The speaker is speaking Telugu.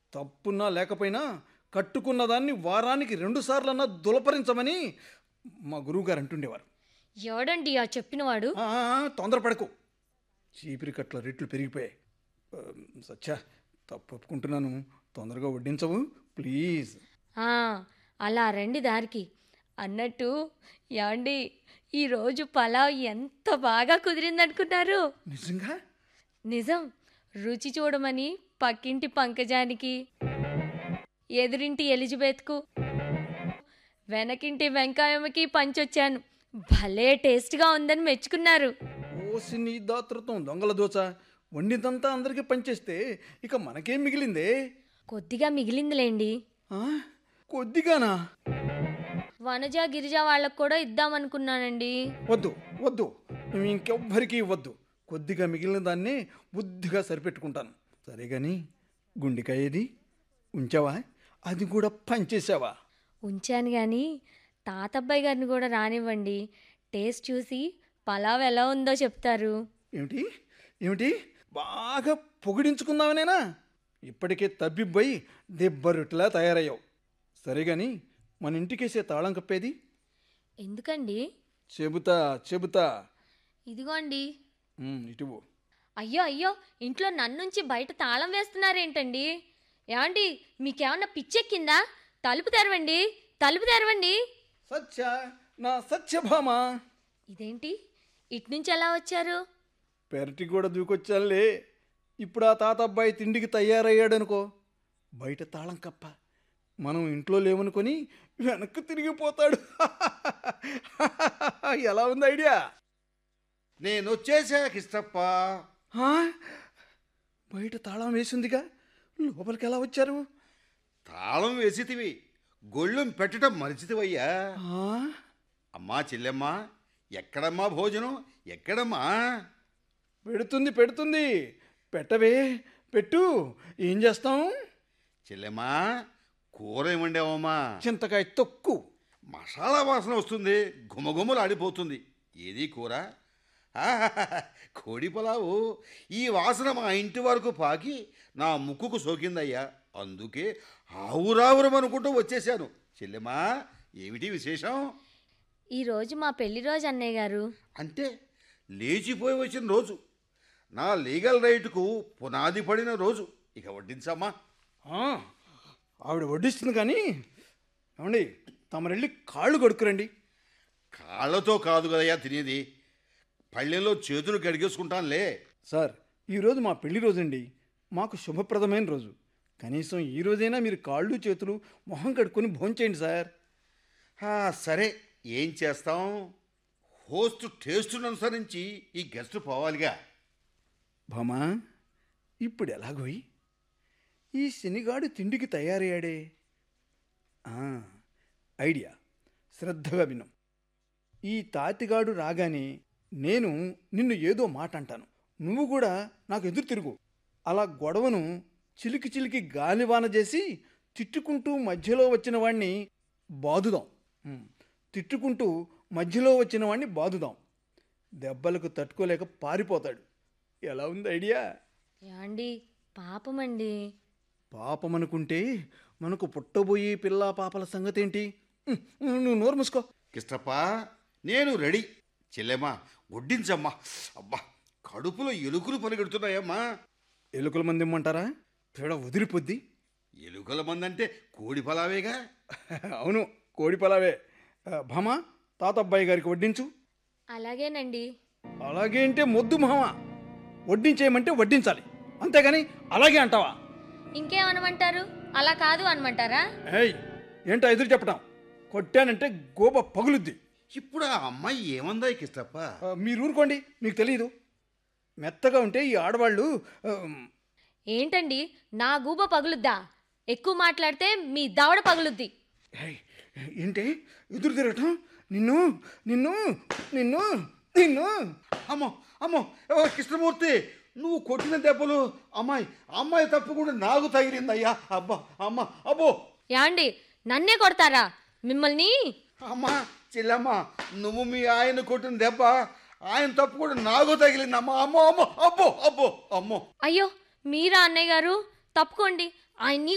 తప్పున్నా లేకపోయినా కట్టుకున్న దాన్ని వారానికి రెండు సార్లన్నా దులపరించమని మా గురువుగారు అంటుండేవారు ఎవడండి ఆ చెప్పినవాడు ఆ, ఆ, తొందరపడకు చీపిరి కట్ల రేట్లు పెరిగిపోయాయి ఆ, సత్య తప్పు ఒప్పుకుంటున్నాను తొందరగా వడ్డించవు ప్లీజ్ ఆ, అలా రండి దారికి అన్నట్టు ఏమండి ఈరోజు పలావ్ ఎంత బాగా కుదిరిందనుకున్నారు నిజంగా నిజం రుచి చూడమని పక్కింటి పంకజానికి ఎదురింటి ఎలిజబెత్కు వెనకింటి వెంకాయమ్మకి పంచొచ్చాను భలే టేస్ట్గా ఉందని మెచ్చుకున్నారు ఓసి నీ దాతృత్వం దొంగల దోచ వండిందంతా అందరికీ పనిచేస్తే ఇక మనకేం మిగిలిందే కొద్దిగా మిగిలిందిలేండి ఆ? కొద్దిగానా వనజ గిరిజ వాళ్ళకు కూడా ఇద్దామనుకున్నానండి వద్దు వద్దు నువ్వు ఇంకెవ్వరికీ ఇవ్వద్దు కొద్దిగా మిగిలిన దాన్ని బుద్ధిగా సరిపెట్టుకుంటాను సరే కానీ గుండెకాయ ఏది ఉంచావా అది కూడా పనిచేసావా ఉంచాను కానీ తాతబ్బాయి గారిని కూడా రానివ్వండి టేస్ట్ చూసి పలావ్ ఎలా ఉందో చెప్తారు ఏమిటి ఏమిటి బాగా పొగిడించుకుందామనేనా ఇప్పటికే తబ్బిబ్బయి దెబ్బరొట్టిలా తయారయ్యావు సరే కానీ మన ఇంటికేసే తాళం కప్పేది ఎందుకండి చెబుతా చెబుతా ఇదిగోండి ఉమ్, ఇటువు అయ్యో అయ్యో ఇంట్లో నన్నుంచి బయట తాళం వేస్తున్నారేంటండి ఏమండి మీకేమన్నా పిచ్చెక్కిందా తలుపు తెరవండి తలుపు తెరవండి సత్య నా సత్యభామ ఇదేంటి ఇట్నుంచి ఎలా వచ్చారు పెరటి కూడా దూకొచ్చానులే ఇప్పుడు ఆ తాత అబ్బాయి తిండికి తయారయ్యాడనుకో బయట తాళం కప్ప మనం ఇంట్లో లేవనుకొని వెనక్కి తిరిగిపోతాడు ఎలా ఉంది ఐడియా నేను వచ్చేసా కిష్టప్ప ఆ? బయట తాళం వేసిందిగా లోపలికి ఎలా వచ్చారు తాళం వేసితివి గొళ్ళెం పెట్టడం మరిచితివయ్యా ఆ? అమ్మా చెల్లెమ్మా ఎక్కడమ్మా భోజనం ఎక్కడమ్మా పెడుతుంది పెడుతుంది పెట్టవే పెట్టు ఏం చేస్తాం చెల్లెమ్మా కూర ఏమండావమ్మా చింతకాయ తొక్కు మసాలా వాసన వస్తుంది గుమగుమలు ఆడిపోతుంది ఏది కూర ఆహాహాహా, కోడి పొలావు ఈ వాసన మా ఇంటి వరకు పాకి నా ముక్కుకు సోకిందయ్యా అందుకే ఆవురావురం అనుకుంటూ వచ్చేసాను చెల్లెమ్మా ఏమిటి విశేషం ఈరోజు మా పెళ్లి రోజు అన్నయ్య గారు అంటే లేచిపోయి వచ్చిన రోజు నా లీగల్ రైట్కు పునాది పడిన రోజు ఇక వడ్డించమ్మా ఆ, ఆవిడ వడ్డిస్తుంది కానీ ఏమండి తమరెళ్ళి కాళ్ళు కడుక్కురండి కాళ్ళతో కాదు కదయ్యా తినేది పళ్ళెంలో చేతులు కడిగేసుకుంటానులే సార్ ఈరోజు మా పెళ్లి రోజండి మాకు శుభప్రదమైన రోజు కనీసం ఈ రోజైనా మీరు కాళ్ళు చేతులు మొహం కడుక్కొని భోంచేయండి సార్ ఆ, సరే ఏం చేస్తాం హోస్ట్ టేస్ట్ను అనుసరించి ఈ గెస్ట్ పోవాలిగా భామా ఇప్పుడు ఎలాగోయి ఈ శనిగాడు తిండికి తయారయ్యాడే ఆ, ఐడియా శ్రద్ధగా విను ఈ తాతిగాడు రాగానే నేను నిన్ను ఏదో మాట అంటాను నువ్వు కూడా నాకు ఎదురు తిరుగు అలా గొడవను చిలికి చిలికి గాలివాన చేసి తిట్టుకుంటూ మధ్యలో వచ్చిన వాణ్ణి బాదుదాం ఉమ్, తిట్టుకుంటూ మధ్యలో వచ్చిన వాణ్ణి బాదుదాం దెబ్బలకు తట్టుకోలేక పారిపోతాడు ఎలా ఉంది ఐడియా ఏమండి పాపమండి పాపం అనుకుంటే మనకు పుట్టబోయే పిల్ల పాపల సంగతి ఏంటి ఉమ్, నువ్వు నోరు మూసుకో కిష్టప్ప నేను రెడీ చెల్లెమ్మా వడ్డించమ్మా అబ్బా కడుపులో ఎలుకలు పరిగెడుతున్నాయమ్మా ఎలుకల మంది ఇమ్మంటారా తేడా వదిలిపోద్ది ఎలుకల మందంటే కోడి పలావేగా అవును కోడి పలావే ఆ, భామ తాత అబ్బాయి గారికి వడ్డించు అలాగేనండి అలాగే అంటే మొద్దు మామ వడ్డించేయమంటే వడ్డించాలి అంతేగాని అలాగే అంటావా ఇంకేమనమంటారు అలా కాదు అనమంటారా ఏయ్ ఏంటో ఎదురు చెప్పడం కొట్టానంటే గోప పగులుద్ది ఇప్పుడు ఆ అమ్మాయి ఏమందా కిష్టప్ప ఆ, మీరు ఊరుకోండి మీకు తెలియదు మెత్తగా ఉంటే ఈ ఆడవాళ్ళు ఆ, ఏంటండి నా గూబ పగులుద్దా ఎక్కువ మాట్లాడితే మీ దవడ పగులుద్ది ఏయ్, ఏంటి ఎదురు తిరగటం నిన్ను నిన్ను నిన్ను నిన్ను అమ్మో అమ్మో ఓ కృష్ణమూర్తి నువ్వు కొట్టిన దెబ్బలు అమ్మాయి అమ్మాయి తప్పకుండా నాకు తగిలిందయ్యా అబ్బా అమ్మ అబ్బో యాండి నన్నే కొడతారా మిమ్మల్ని అమ్మా చెల్లమ్మ నువ్వు మీ ఆయన కొట్టిన దెబ్బ ఆయన తప్పు కూడా నాకు తగిలిందమ్మా అమ్మో అమ్మో అబ్బో అబ్బో అమ్మో అయ్యో మీరా అన్నయ్య గారు తప్పుకోండి ఆయన్ని